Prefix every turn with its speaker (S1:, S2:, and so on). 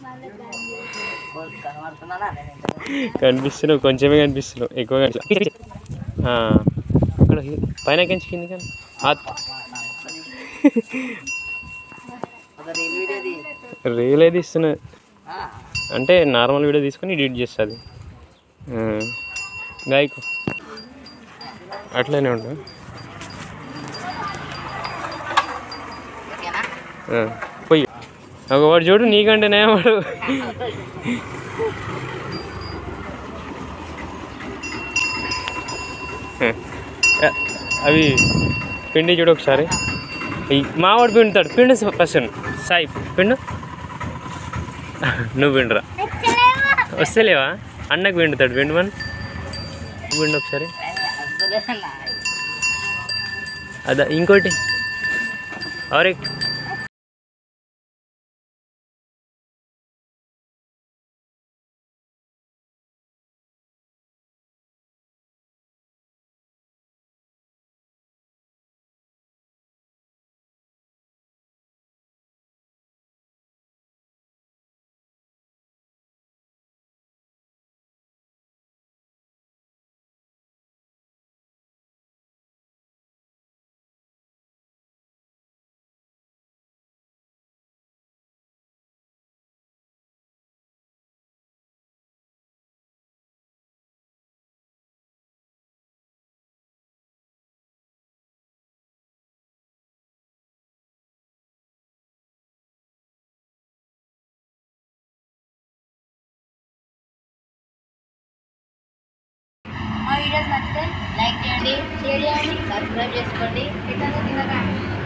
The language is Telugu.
S1: కనబడుతున్నానా నేను ఇంతకు
S2: కనిపిస్తున్నావు కొంచెమే కనిపిస్తున్నావు ఎక్కువ కనిపి ఆ, ఇక్కడ పైన కించి కింది కానీ
S1: ఒక రీల్ వీడియోది
S2: రీల్ ఏది ఇస్తున్నా అంటే నార్మల్ వీడియో తీసుకొని ఎడిట్ చేస్తుంది గాయకు అట్లనే ఉండు
S1: ఓకేనా
S2: ఆ, పోయి ఒక వాడు చూడు నీకంటేనే వాడు ఆ, అవి పిండి చూడు ఒకసారి ఈ మావాడు పిండుతాడు పిండు ఫస్ట్ సాయి పిండు నువ్వు పిండురా వస్తలేవా అన్నకు పిండుతాడు పిండు మన పిండు ఒకసారి
S1: అద్దులేనా
S2: అదా ఇంకోటి అరే
S3: మా వీడియోస్ నచ్చితే లైక్ చేయండి షేర్ చేయండి సబ్స్క్రైబ్ చేసుకోండి ఇతను తినకండి